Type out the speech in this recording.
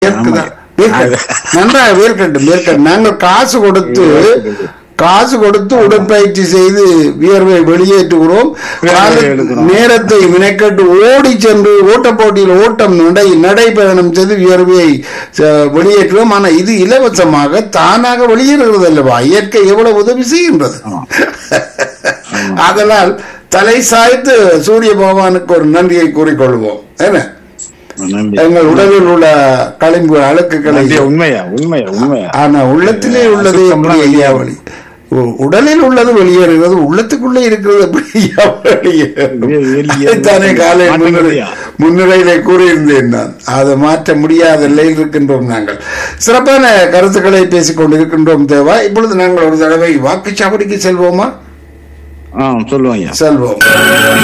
வேர்க்குதான். வேர்க்கட்டும். நன்றாக வேர்க்கட்டும் வேர்க்கட்டும் நாங்கள் காசு கொடுத்து காசு கொடுத்து உடற்பயிற்சி செய்து வியர்வை வெளியேற்றுகிறோம் கால- எடுக்கிறோம். நேரத்தை மினைக்கட்டு ஓடி சென்று ஓட்டப் போட்டியில் ஓட்டம் நடை நடைபயணம் செய்து வியர்வையை ச- வெளியேற்றுவோம் ஆனால் இது இலவசமாக தானாக வெளியேறுகிறது அல்லவா இயற்கை எவ்வளவு உதவி செய்கின்றது அதனால் தலை சாய்த்து சூரிய பகவானுக்கு ஒரு நன்றியை கூறிக்கொள்வோம் என்ன நன்றி எங்கள் உடலில் உள்ள களிம்பு அழுக்குகளை நன்றி உண்மையா உண்மையா உண்மையா ஆனா உள்ளத்திலே உள்ளது எப்படி ஐயா வழி உ- உடலில் உள்ளது வெளியேறுகிறது உள்ளத்துக்குள்ளே இருக்கிறது எப்படி ஐயா வெளியேறும்? வெளியே- வெளியே- அதைத்தானே காலை மாற்ற முன்னுரை முடியா? முன்னுரையிலே கூறியிருந்தேன் நான் அதை மாற்ற முடியாத நிலையில் இருக்கின்றோம் நாங்கள் சிறப்பான கருத்துக்களை பேசிக் கொண்டிருக்கின்றோம் தேவா இப்பொழுது நாங்கள் ஒரு தடவை வாக்குச்சாவடிக்கு செல்வோமா ஆ சொல்லுவாங்க செல்வோம்